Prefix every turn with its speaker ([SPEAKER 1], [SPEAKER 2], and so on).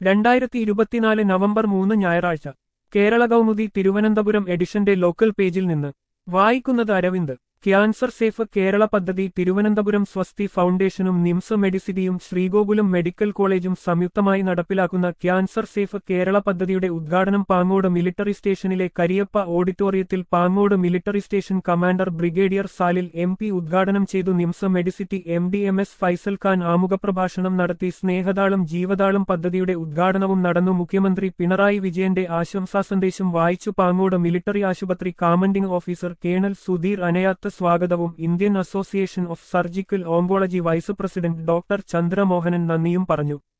[SPEAKER 1] രണ്ടായിരത്തി ഇരുപത്തിനാല് നവംബർ മൂന്ന് ഞായറാഴ്ച കേരള കൗമുദി തിരുവനന്തപുരം എഡിഷന്റെ ലോക്കൽ പേജിൽ നിന്ന് വായിക്കുന്നത് അരവിന്ദ് ക്യാൻസർ സേഫ് കേരള പദ്ധതി തിരുവനന്തപുരം സ്വസ്തി ഫൗണ്ടേഷനും നിംസ് മെഡിസിറ്റിയും ശ്രീഗോകുലം മെഡിക്കൽ കോളേജും സംയുക്തമായി നടപ്പിലാക്കുന്ന ക്യാൻസർ സേഫ് കേരള പദ്ധതിയുടെ ഉദ്ഘാടനം പാങ്ങോട് മിലിറ്ററി സ്റ്റേഷനിലെ കരിയപ്പ ഓഡിറ്റോറിയത്തിൽ Pangode military station commander brigadier Salil M P ഉദ്ഘാടനം ചെയ്തു NIMS medicity M D M S Faisal Khan ആമുഖപ്രഭാഷണം നടത്തി സ്നേഹതാളം ജീവതാളം പദ്ധതിയുടെ ഉദ്ഘാടനവും നടന്നു മുഖ്യമന്ത്രി പിണറായി വിജയന്റെ ആശംസാ സന്ദേശം വായിച്ചു പാങ്ങോട് മിലിറ്ററി ആശുപത്രി commanding officer colonel Sudheer Anayath സ്വാഗതവും Indian association of surgical oncology vice president doctor Chandramohanan നന്ദിയും പറഞ്ഞു